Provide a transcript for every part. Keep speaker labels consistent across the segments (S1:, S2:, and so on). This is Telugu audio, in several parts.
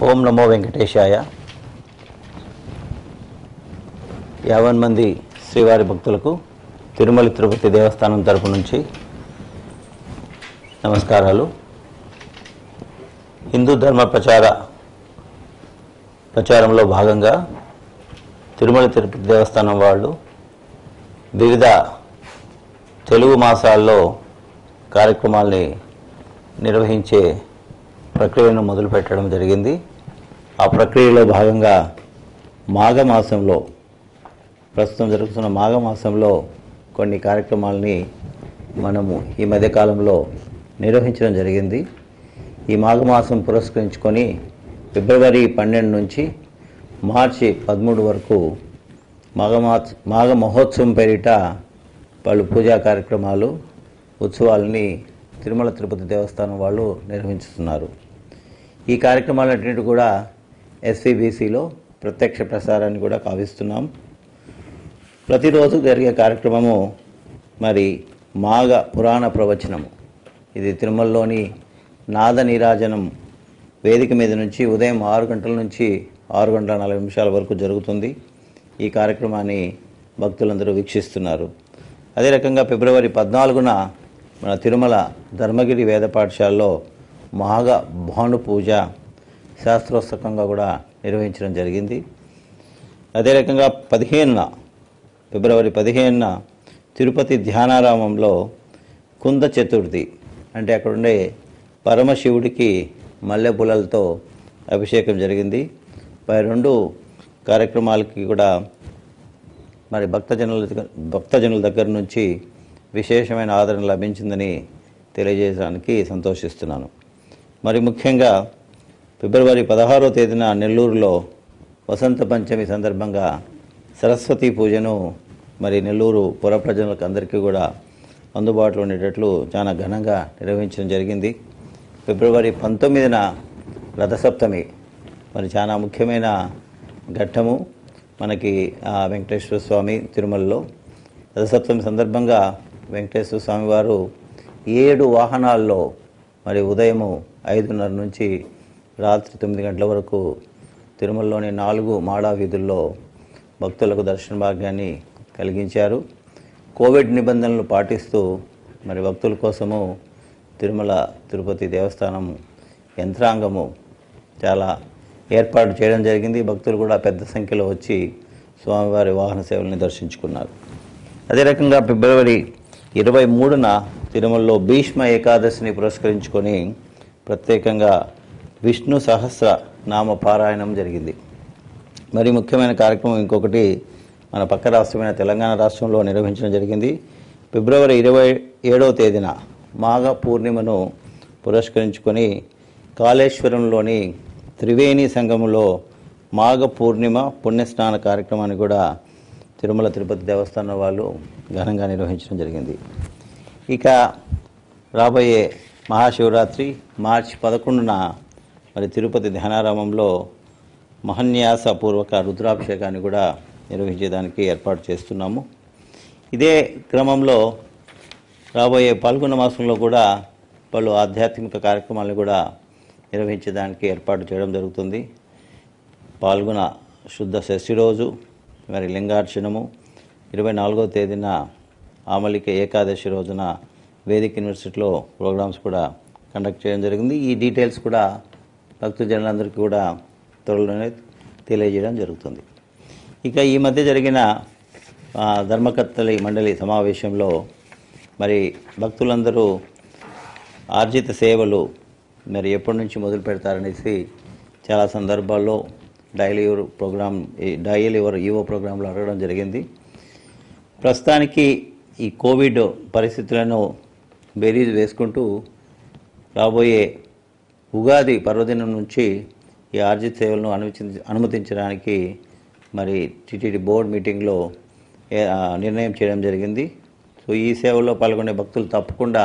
S1: ఓం నమో వెంకటేశాయ యావన్ మంది శ్రీవారి భక్తులకు తిరుమల తిరుపతి దేవస్థానం తరపు నుంచి నమస్కారాలు హిందూ ధర్మ ప్రచార ప్రచారంలో భాగంగా తిరుమల తిరుపతి దేవస్థానం వాళ్ళు వివిధ తెలుగు మాసాల్లో కార్యక్రమాల్ని నిర్వహించే ప్రక్రియను మొదలుపెట్టడం జరిగింది ఆ ప్రక్రియలో భాగంగా మాఘమాసంలో ప్రస్తుతం జరుగుతున్న మాఘమాసంలో కొన్ని కార్యక్రమాలని మనము ఈ మధ్యకాలంలో నిర్వహించడం జరిగింది ఈ మాఘమాసం పురస్కరించుకొని ఫిబ్రవరి పన్నెండు నుంచి మార్చి పదమూడు వరకు మాఘమా మాఘ మహోత్సవం పేరిట వాళ్ళు పూజా కార్యక్రమాలు ఉత్సవాలని తిరుమల తిరుపతి దేవస్థానం వాళ్ళు నిర్వహించుతున్నారు ఈ కార్యక్రమాలన్నింటి కూడా ఎస్సీబీసీలో ప్రత్యక్ష ప్రసారాన్ని కూడా కావిస్తున్నాం ప్రతిరోజు జరిగే కార్యక్రమము మరి మాఘ పురాణ ప్రవచనము ఇది తిరుమలలోని నాద నీరాజనం వేదిక మీద నుంచి ఉదయం ఆరు గంటల నుంచి ఆరు గంటల నలభై నిమిషాల వరకు జరుగుతుంది ఈ కార్యక్రమాన్ని భక్తులందరూ వీక్షిస్తున్నారు అదే రకంగా ఫిబ్రవరి పద్నాలుగున మన తిరుమల ధర్మగిరి వేద పాఠశాలలో మాఘ భాను పూజ శాస్త్రోత్సకంగా కూడా నిర్వహించడం జరిగింది అదే రకంగా పదిహేనున ఫిబ్రవరి పదిహేనున తిరుపతి ధ్యానారామంలో కుంద చతుర్థి అంటే అక్కడ ఉండే పరమశివుడికి మల్లెపూలలతో అభిషేకం జరిగింది పై రెండు కార్యక్రమాలకి కూడా మరి భక్తజనుల దగ్గర భక్తజనుల దగ్గర నుంచి విశేషమైన ఆదరణ లభించిందని తెలియజేయడానికి సంతోషిస్తున్నాను మరి ముఖ్యంగా ఫిబ్రవరి పదహారో తేదీన నెల్లూరులో వసంత పంచమి సందర్భంగా సరస్వతి పూజను మరి నెల్లూరు పుర ప్రజలకు అందరికీ కూడా అందుబాటులో ఉండేటట్లు చాలా ఘనంగా నిర్వహించడం జరిగింది ఫిబ్రవరి పంతొమ్మిదిన రథసప్తమి మరి చాలా ముఖ్యమైన ఘట్టము మనకి ఆ వెంకటేశ్వర స్వామి తిరుమలలో రథసప్తమి సందర్భంగా వెంకటేశ్వర స్వామి వారు ఏడు వాహనాల్లో మరి ఉదయము ఐదున్నర నుంచి రాత్రి తొమ్మిది గంటల వరకు తిరుమలలోని నాలుగు మాడా వీధుల్లో భక్తులకు దర్శన భాగ్యాన్ని కలిగించారు కోవిడ్ నిబంధనలు పాటిస్తూ మరి భక్తుల కోసము తిరుమల తిరుపతి దేవస్థానం యంత్రాంగము చాలా ఏర్పాటు చేయడం జరిగింది భక్తులు కూడా పెద్ద సంఖ్యలో వచ్చి స్వామివారి వాహన సేవల్ని దర్శించుకున్నారు అదే రకంగా ఫిబ్రవరి ఇరవై మూడున తిరుమలలో భీష్మ ఏకాదశిని పురస్కరించుకొని ప్రత్యేకంగా విష్ణు సహస్ర నామ పారాయణం జరిగింది మరి ముఖ్యమైన కార్యక్రమం ఇంకొకటి మన పక్క రాష్ట్రమైన తెలంగాణ రాష్ట్రంలో నిర్వహించడం జరిగింది ఫిబ్రవరి ఇరవై ఏడవ తేదీన మాఘ పూర్ణిమను పురస్కరించుకొని కాళేశ్వరంలోని త్రివేణి సంఘములో మాఘ పూర్ణిమ పుణ్యస్నాన కార్యక్రమాన్ని కూడా తిరుమల తిరుపతి దేవస్థానం వాళ్ళు ఘనంగా నిర్వహించడం జరిగింది ఇక రాబోయే మహాశివరాత్రి మార్చి పదకొండున మరి తిరుపతి ధ్యానారామంలో మహన్యాసపూర్వక రుద్రాభిషేకాన్ని కూడా నిర్వహించేదానికి ఏర్పాటు చేస్తున్నాము ఇదే క్రమంలో రాబోయే పాల్గొన్న మాసంలో కూడా పలు ఆధ్యాత్మిక కార్యక్రమాలను కూడా నిర్వహించడానికి ఏర్పాటు చేయడం జరుగుతుంది పాల్గొన శుద్ధ షష్ఠి రోజు మరి లింగార్చనము ఇరవై నాలుగో తేదీన ఆమలిక ఏకాదశి రోజున వేదిక యూనివర్సిటీలో ప్రోగ్రామ్స్ కూడా కండక్ట్ చేయడం జరిగింది ఈ డీటెయిల్స్ కూడా భక్తజనులందరికీ కూడా త్వరలోనే తెలియజేయడం జరుగుతుంది ఇక ఈ మధ్య జరిగిన ఆ, ధర్మకర్తలి మండలి సమావేశంలో మరి భక్తులందరూ ఆర్జిత సేవలు మరి ఎప్పటి నుంచి మొదలు పెడతారనేసి చాలా సందర్భాల్లో డైలీ యువర్ ప్రోగ్రామ్ ఈ డైలీ యువర్ ఈవో ప్రోగ్రాంలో అడగడం జరిగింది ప్రస్తుతానికి ఈ కోవిడ్ పరిస్థితులను బేరీజ్ వేసుకుంటూ రాబోయే ఉగాది పర్వదినం నుంచి ఈ ఆర్జిత సేవలను అనుమతి అనుమతించడానికి మరి టీటీడీ బోర్డు మీటింగ్లో ఏ- ఆ, నిర్ణయం చేయడం జరిగింది సో ఈ సేవలో పాల్గొనే భక్తులు తప్పకుండా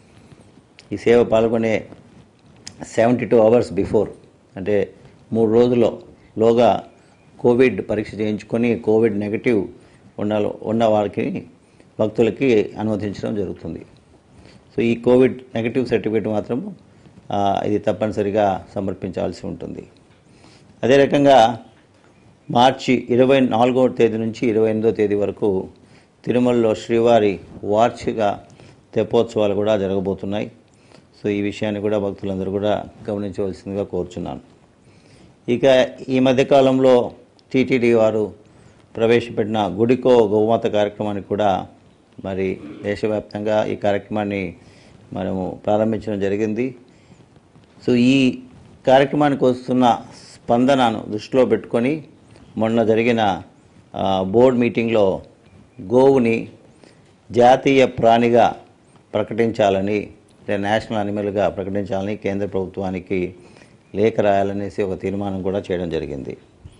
S1: ఈ సేవ పాల్గొనే సెవెంటీ టూ అవర్స్ బిఫోర్ అంటే మూడు రోజుల్లో లోగా కోవిడ్ పరీక్ష చేయించుకొని కోవిడ్ నెగటివ్ ఉన్న ఉన్న వారికి భక్తులకి అనుమతించడం జరుగుతుంది సో ఈ కోవిడ్ నెగటివ్ సర్టిఫికేట్ మాత్రం ఆ, ఇది తప్పనిసరిగా సమర్పించాల్సి ఉంటుంది అదే రకంగా మార్చి ఇరవై నాలుగవ తేదీ నుంచి ఇరవై ఎనిమిదో తేదీ వరకు తిరుమలలో శ్రీవారి వార్షిక తెప్పోత్సవాలు కూడా జరగబోతున్నాయి సో ఈ విషయాన్ని కూడా భక్తులందరూ కూడా గమనించవలసిందిగా కోరుచున్నాను ఇక ఈ మధ్యకాలంలో టీటీడీ వారు ప్రవేశపెట్టిన గుడికో గోమాత కార్యక్రమానికి కూడా మరి దేశవ్యాప్తంగా ఈ కార్యక్రమాన్ని మనము ప్రారంభించడం జరిగింది సో ఈ కార్యక్రమానికి వస్తున్న స్పందనను దృష్టిలో పెట్టుకొని మొన్న జరిగిన ఆ, బోర్డ్ మీటింగ్లో గోవుని జాతీయ ప్రాణిగా ప్రకటించాలని లేదా నేషనల్ అనిమల్గా ప్రకటించాలని కేంద్ర ప్రభుత్వానికి లేఖ రాయాలనేసి ఒక తీర్మానం కూడా చేయడం జరిగింది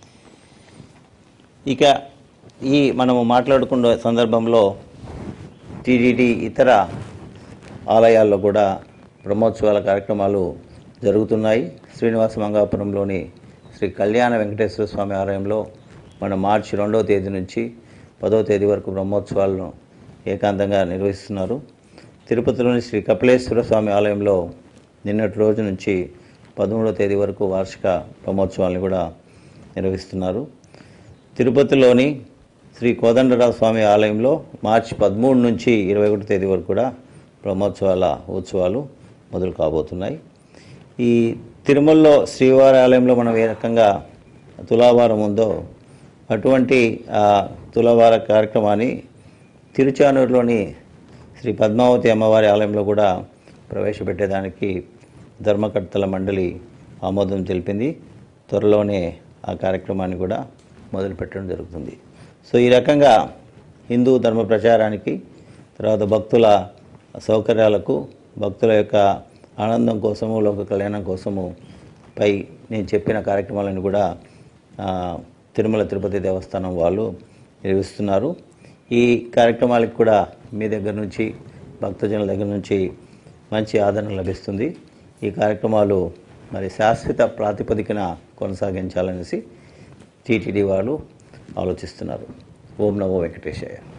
S1: ఇక ఈ మనము మాట్లాడుకున్న సందర్భంలో టీడీటీ ఇతర ఆలయాల్లో కూడా బ్రహ్మోత్సవాల కార్యక్రమాలు జరుగుతున్నాయి శ్రీనివాస మంగాపురంలోని శ్రీ కళ్యాణ వెంకటేశ్వర స్వామి ఆలయంలో మన మార్చి రెండవ తేదీ నుంచి పదవ తేదీ వరకు బ్రహ్మోత్సవాలను ఏకాంతంగా నిర్వహిస్తున్నారు తిరుపతిలోని శ్రీ కపిలేశ్వర స్వామి ఆలయంలో నిన్నటి రోజు నుంచి పదమూడవ తేదీ వరకు వార్షిక బ్రహ్మోత్సవాలను కూడా నిర్వహిస్తున్నారు తిరుపతిలోని శ్రీ కోదండరావు స్వామి ఆలయంలో మార్చి పదమూడు నుంచి ఇరవై ఒకటి తేదీ వరకు కూడా బ్రహ్మోత్సవాల ఉత్సవాలు మొదలు కాబోతున్నాయి ఈ తిరుమలలో శ్రీవారి ఆలయంలో మనం ఏ రకంగా తులావారం ఉందో అటువంటి ఆ తులావార కార్యక్రమాన్ని తిరుచానూరులోని శ్రీ పద్మావతి అమ్మవారి ఆలయంలో కూడా ప్రవేశపెట్టేదానికి ధర్మకర్తల మండలి ఆమోదం తెలిపింది త్వరలోనే ఆ కార్యక్రమాన్ని కూడా మొదలుపెట్టడం జరుగుతుంది సో ఈ రకంగా హిందూ ధర్మ ప్రచారానికి తర్వాత భక్తుల సౌకర్యాలకు భక్తుల యొక్క ఆనందం కోసము లోక కళ్యాణం కోసము పై నేను చెప్పిన కార్యక్రమాలను కూడా ఆ, తిరుమల తిరుపతి దేవస్థానం వాళ్ళు నిర్వహిస్తున్నారు ఈ కార్యక్రమాలకు కూడా మీ దగ్గర నుంచి భక్తజనుల దగ్గర నుంచి మంచి ఆదరణ లభిస్తుంది ఈ కార్యక్రమాలు మరి శాశ్వత ప్రాతిపదికన కొనసాగించాలనేసి టీటీడీ వాళ్ళు ఆలోచిస్తున్నారు ఓం నమో వెంకటేశయ్య